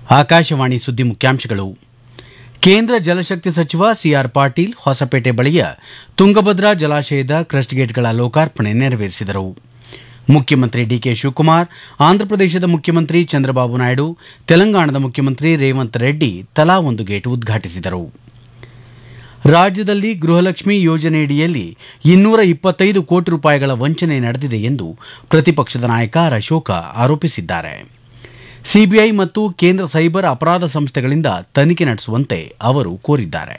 ಆಕಾಶವಾಣಿ ಸುದ್ದಿ ಮುಖ್ಯಾಂಶಗಳು ಕೇಂದ್ರ ಜಲಶಕ್ತಿ ಸಚಿವ ಸಿಆರ್ ಪಾಟೀಲ್ ಹೊಸಪೇಟೆ ಬಳಿಯ ತುಂಗಭದ್ರಾ ಜಲಾಶಯದ ಕ್ರಸ್ಟ್ ಗೇಟ್ಗಳ ಲೋಕಾರ್ಪಣೆ ನೆರವೇರಿಸಿದರು ಮುಖ್ಯಮಂತ್ರಿ ಡಿಕೆ ಶಿವಕುಮಾರ್ ಆಂಧ್ರಪ್ರದೇಶದ ಮುಖ್ಯಮಂತ್ರಿ ಚಂದ್ರಬಾಬು ನಾಯ್ಡು ತೆಲಂಗಾಣದ ಮುಖ್ಯಮಂತ್ರಿ ರೇವಂತ್ ರೆಡ್ಡಿ ತಲಾ ಒಂದು ಗೇಟ್ ಉದ್ಘಾಟಿಸಿದರು ರಾಜ್ಯದಲ್ಲಿ ಗೃಹಲಕ್ಷ್ಮಿ ಯೋಜನೆಯಡಿಯಲ್ಲಿ ಇನ್ನೂರ ಇಪ್ಪತ್ತೈದು ಕೋಟಿ ರೂಪಾಯಿಗಳ ವಂಚನೆ ನಡೆದಿದೆ ಎಂದು ಪ್ರತಿಪಕ್ಷದ ನಾಯಕ ಆರ್ ಅಶೋಕ ಆರೋಪಿಸಿದ್ದಾರೆ ಸಿಬಿಐ ಮತ್ತು ಕೇಂದ್ರ ಸೈಬರ್ ಅಪರಾಧ ಸಂಸ್ಥೆಗಳಿಂದ ತನಿಖೆ ನಡೆಸುವಂತೆ ಅವರು ಕೋರಿದ್ದಾರೆ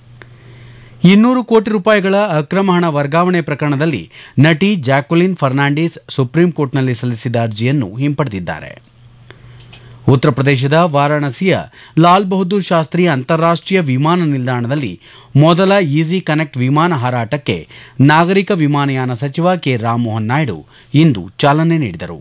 ಇನ್ನೂರು ಕೋಟಿ ರೂಪಾಯಿಗಳ ಅಕ್ರಮ ಹಣ ವರ್ಗಾವಣೆ ಪ್ರಕರಣದಲ್ಲಿ ನಟಿ ಜಾಕ್ವಲಿನ್ ಫರ್ನಾಂಡಿಸ್ ಸುಪ್ರೀಂ ಕೋರ್ಟ್ನಲ್ಲಿ ಸಲ್ಲಿಸಿದ ಅರ್ಜಿಯನ್ನು ಹಿಂಪಡೆದಿದ್ದಾರೆ ಉತ್ತರ ಪ್ರದೇಶದ ವಾರಾಣಸಿಯ ಲಾಲ್ ಬಹದ್ದೂರ್ ಶಾಸ್ತ್ರಿ ಅಂತಾರಾಷ್ಟೀಯ ವಿಮಾನ ನಿಲ್ದಾಣದಲ್ಲಿ ಮೊದಲ ಈಸಿ ಕನೆಕ್ಟ್ ವಿಮಾನ ಹಾರಾಟಕ್ಕೆ ನಾಗರಿಕ ವಿಮಾನಯಾನ ಸಚಿವ ಕೆ ರಾಮಮೋಹನ್ ನಾಯ್ಡು ಇಂದು ಚಾಲನೆ ನೀಡಿದರು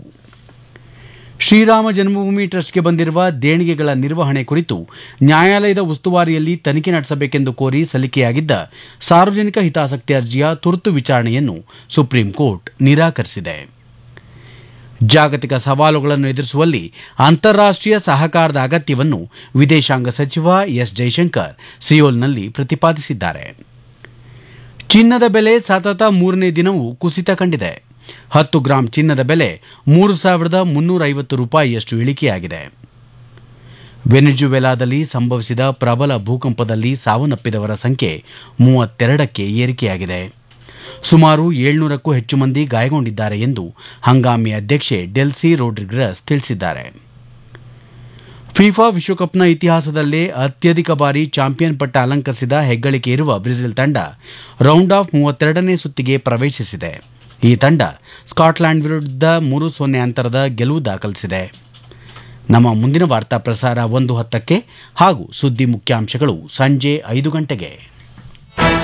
ಶ್ರೀರಾಮ ಜನ್ಮಭೂಮಿ ಟ್ರಸ್ಟ್ಗೆ ಬಂದಿರುವ ದೇಣಿಗೆಗಳ ನಿರ್ವಹಣೆ ಕುರಿತು ನ್ಯಾಯಾಲಯದ ಉಸ್ತುವಾರಿಯಲ್ಲಿ ತನಿಖೆ ನಡೆಸಬೇಕೆಂದು ಕೋರಿ ಸಲ್ಲಿಕೆಯಾಗಿದ್ದ ಸಾರ್ವಜನಿಕ ಹಿತಾಸಕ್ತಿ ಅರ್ಜಿಯ ತುರ್ತು ವಿಚಾರಣೆಯನ್ನು ಸುಪ್ರೀಂ ಕೋರ್ಟ್ ನಿರಾಕರಿಸಿದೆ ಜಾಗತಿಕ ಸವಾಲುಗಳನ್ನು ಎದುರಿಸುವಲ್ಲಿ ಅಂತಾರಾಷ್ಟೀಯ ಸಹಕಾರದ ಅಗತ್ಯವನ್ನು ವಿದೇಶಾಂಗ ಸಚಿವ ಎಸ್ ಜೈಶಂಕರ್ ಸಿಯೋಲ್ನಲ್ಲಿ ಪ್ರತಿಪಾದಿಸಿದ್ದಾರೆ ಚಿನ್ನದ ಬೆಲೆ ಸತತ ಮೂರನೇ ದಿನವೂ ಕುಸಿತ ಕಂಡಿದೆ ಹತ್ತು ಗ್ರಾಂ ಚಿನ್ನದ ಬೆಲೆ ಮೂರು ಸಾವಿರದ ಮುನ್ನೂರ ಐವತ್ತು ರೂಪಾಯಿಯಷ್ಟು ಇಳಿಕೆಯಾಗಿದೆ ವೆನಿಜುವೆಲಾದಲ್ಲಿ ಸಂಭವಿಸಿದ ಪ್ರಬಲ ಭೂಕಂಪದಲ್ಲಿ ಸಾವನ್ನಪ್ಪಿದವರ ಸಂಖ್ಯೆ ಮೂವತ್ತೆರಡಕ್ಕೆ ಏರಿಕೆಯಾಗಿದೆ ಸುಮಾರು ಏಳ್ನೂರಕ್ಕೂ ಹೆಚ್ಚು ಮಂದಿ ಗಾಯಗೊಂಡಿದ್ದಾರೆ ಎಂದು ಹಂಗಾಮಿ ಅಧ್ಯಕ್ಷೆ ಡೆಲ್ಸಿ ರೋಡ್ರಿಗ್ರಸ್ ತಿಳಿಸಿದ್ದಾರೆ ಫಿಫಾ ವಿಶ್ವಕಪ್ನ ಇತಿಹಾಸದಲ್ಲೇ ಅತ್ಯಧಿಕ ಬಾರಿ ಚಾಂಪಿಯನ್ ಪಟ್ಟ ಅಲಂಕರಿಸಿದ ಹೆಗ್ಗಳಿಕೆ ಇರುವ ಬ್ರೆಜಿಲ್ ತಂಡ ರೌಂಡ್ ಆಫ್ ಮೂವತ್ತೆರಡನೇ ಸುತ್ತಿಗೆ ಪ್ರವೇಶಿಸಿದೆ ಈ ತಂಡ ಸ್ಕಾಟ್ಲೆಂಡ್ ವಿರುದ್ಧ ಮೂರು ಸೊನ್ನೆ ಅಂತರದ ಗೆಲುವು ದಾಖಲಿಸಿದೆ ನಮ್ಮ ಮುಂದಿನ ವಾರ್ತಾ ಪ್ರಸಾರ ಒಂದು ಹತ್ತಕ್ಕೆ ಹಾಗೂ ಸುದ್ದಿ ಮುಖ್ಯಾಂಶಗಳು ಸಂಜೆ ಐದು ಗಂಟೆಗೆ